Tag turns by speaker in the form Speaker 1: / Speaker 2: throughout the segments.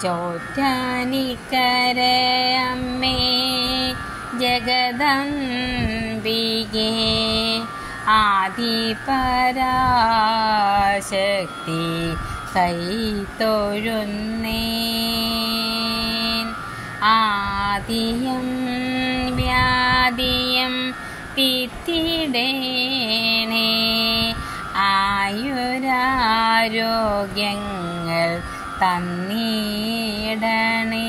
Speaker 1: ചോറ്റാനിക്കര അമ്മേ ജഗദംബികേ ആദിപരാശക്തി കൈത്തൊഴുന്നേൻ ആദിയം വ്യാധിയം തിത്തിടേണേ ആയുരാരോഗ്യങ്ങൾ തന്നിടണേ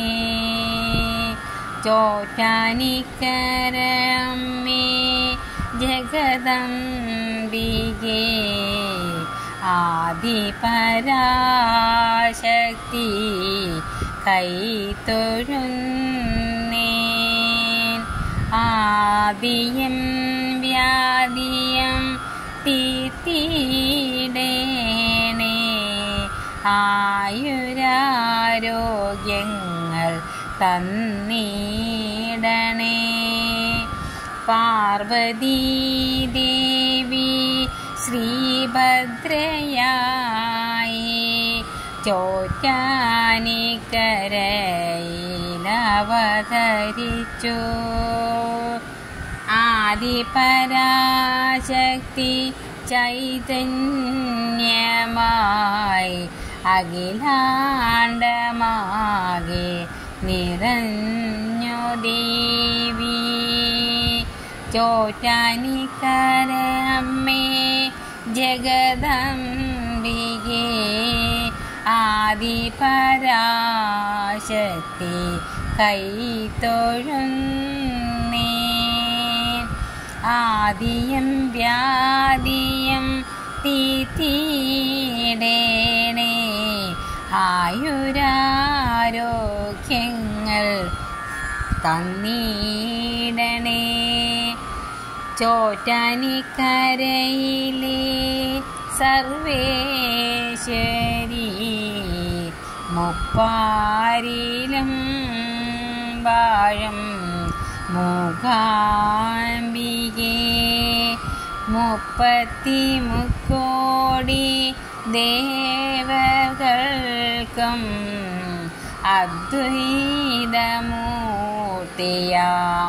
Speaker 1: ചോറ്റാനിക്കര അമ്മേ ജഗദംബികേ ആദിപരാശക്തി കൈത്തൊഴുന്നേൻ ആദിയം വ്യാധിയം തീത്തിടേണേ ആയുരാരോഗ്യങ്ങൾ തന്നിടണേ പാർവതീ ദേവി ശ്രീഭദ്രയായി ചോറ്റാനിക്കരയിലവതരിച്ചു ആദിപരാശക്തി ചൈതന്യമായി അഖിലാണ്ടമാകെ നിറഞ്ഞു ദേവി ചോറ്റാനിക്കര അമ്മേ ജഗദംബികേ ആദിപരാശക്തി കൈത്തൊഴുന്നേ ആദിയം വ്യാധിയം തീത്തിടേണേ ആയുരാരോഗ്യങ്ങൾ തന്നീടണേ ചോറ്റാനിക്കരയിലെ സർവേശ്വരി മുപ്പാരിലും വാഴും മൂകാംബികേ മുപ്പത്തി മുക്കോടി ദേവകൾക്കും അദ്വൈതമൂർത്തിയാം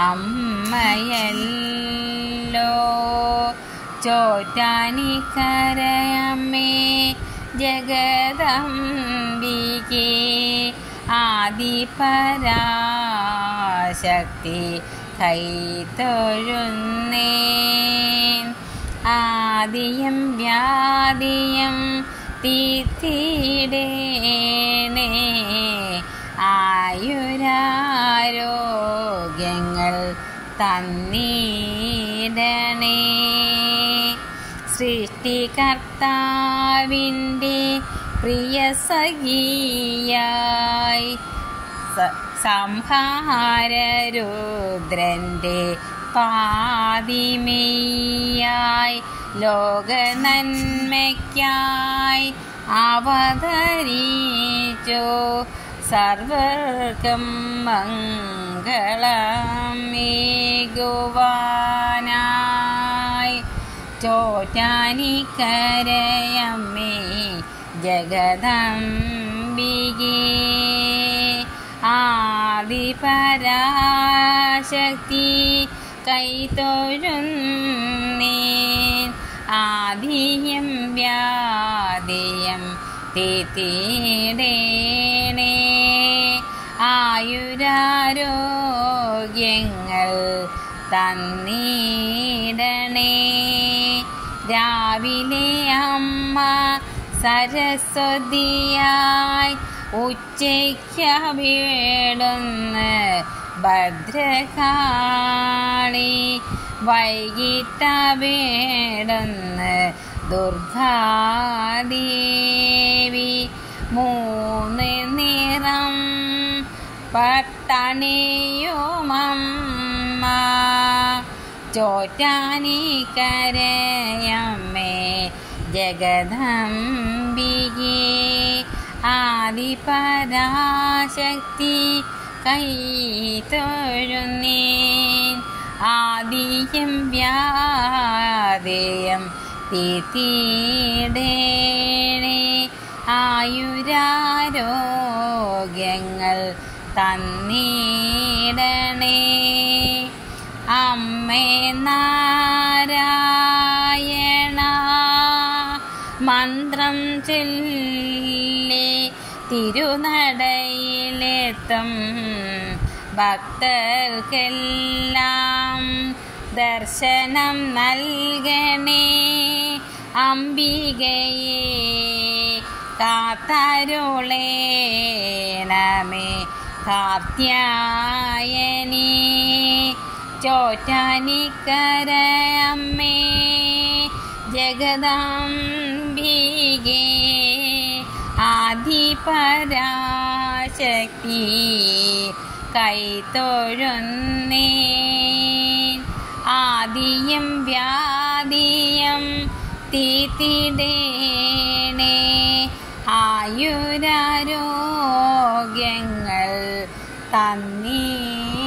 Speaker 1: അമ്മയല്ലോ ചോറ്റാനിക്കരയമ്മേ ജഗദംബികേ ആദിപരാശക്തി കൈത്തൊഴുന്നേൻ ആദിയം വ്യാധിയം തീത്തിടേണേ ആയുരാരോഗ്യങ്ങൾ തന്നീടണേ സൃഷ്ടികർത്താവിൻ്റെ പ്രിയ സഖിയായി സ- സംഹാരരുദ്രന്റെ പാതിമേയായി ലോക നന്മയ്ക്കായി അവതരിച്ചോ സർവർക്കും മംഗളമേകുവാനായി ചോറ്റാനിക്കരയമ്മേ ജഗദംബികേ ആദിപരാശക്തി കൈത്തൊഴുന്നേൻ ആദിയം വ്യാധിയം തീത്തിടേണേ ആയുരാരോഗ്യങ്ങൾ തന്നീടണേ രാവിലെ അമ്മ സരസ്വതിയായി ഉച്ചയ്ക്ക് വീടുന്ന് ഭദ്രകാളി വൈകിട്ട വീടുന്ന് ദുർഗാദേവി മൂന്ന് നിറം പട്ടണിയുമമ്മ ചോറ്റാനിക്കരയമ്മേ ജഗദംബികേ ആദിപരാശക്തി കൈത്തൊഴുന്നേൻ ആദിയം വ്യാദേയം തീത്തിടേണേ ആയുരാരോഗ്യങ്ങൾ ആയുരാരോഗ്യങ്ങൾ തന്നീടണേ അമ്മേ നാരായണ മന്ത്രം ചൊല്ലി തിരുനടയിലെത്തും ഭക്തർക്കെല്ലാം ദർശനം നൽകണേ അംബികയെ കാത്തരുളേണമേ കാർത്യായനി ചോറ്റാനിക്കര അമ്മേ ജഗദാംബികേ ആദിപരാശക്തി കൈത്തൊഴുന്നേ ആദിയും വ്യാധിയും തീത്തിടേണേ ആയുരാരോഗ്യങ്ങൾ തന്നീ